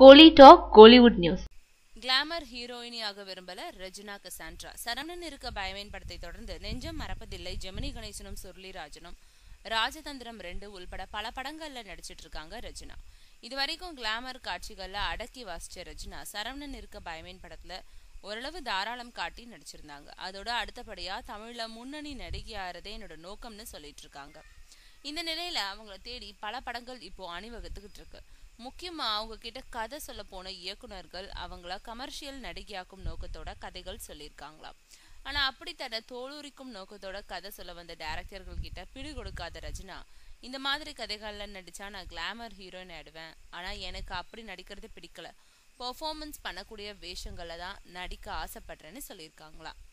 கோலி talk Kollywood news glamour ஹீரோயினியாக விரும்பல Regina Cassandra Saravanan இருக்க பயமேன் படத்தை தொடர்ந்து நெஞ்சம் மறப்பதில்லை ஜெமினி கணேசனும் சுருளிராஜனும் ராஜதந்திரம் ரெண்டு உள்பட பல படங்கள்ல நடிச்சிட்டு இருக்காங்க ரெஜினா இது வரைக்கும் கிளாமர் காட்சிகள்ல அடக்கி வாசிச்ச ரெஜினா சரவணன் இருக்க பயமேன் படத்துல ஓரளவு தாராளம் காட்டி நடிச்சிருந்தாங்க அதோட அடுத்தபடியா தமிழ்ல முன்னணி நடிகையாறதே என்னோட நோக்கம்னு சொல்லிட்டு இருக்காங்க இந்த நிலையில அவங்கள தேடி பல படங்கள் இப்போ அணிவகுத்துக்கிட்டு இருக்கு முக்கியமா அவங்க கிட்ட கதை சொல்ல போன இயக்குனர்கள் அவங்கள கமர்ஷியல் நடிகையாக்கும் நோக்கத்தோட கதைகள் சொல்லியிருக்காங்களாம் ஆனா அப்படி தர தோலுரிக்கும் நோக்கத்தோட கதை சொல்ல வந்த டேரக்டர்கள் கிட்ட பிடி கொடுக்காத ரஜினா இந்த மாதிரி கதைகள்ல நடிச்சா நான் கிளாமர் ஹீரோயின் ஆயிடுவேன் ஆனா எனக்கு அப்படி நடிக்கிறது பிடிக்கல பெர்ஃபார்மன்ஸ் பண்ணக்கூடிய வேஷங்கள்ல தான் நடிக்க ஆசைப்படுறேன்னு சொல்லியிருக்காங்களாம்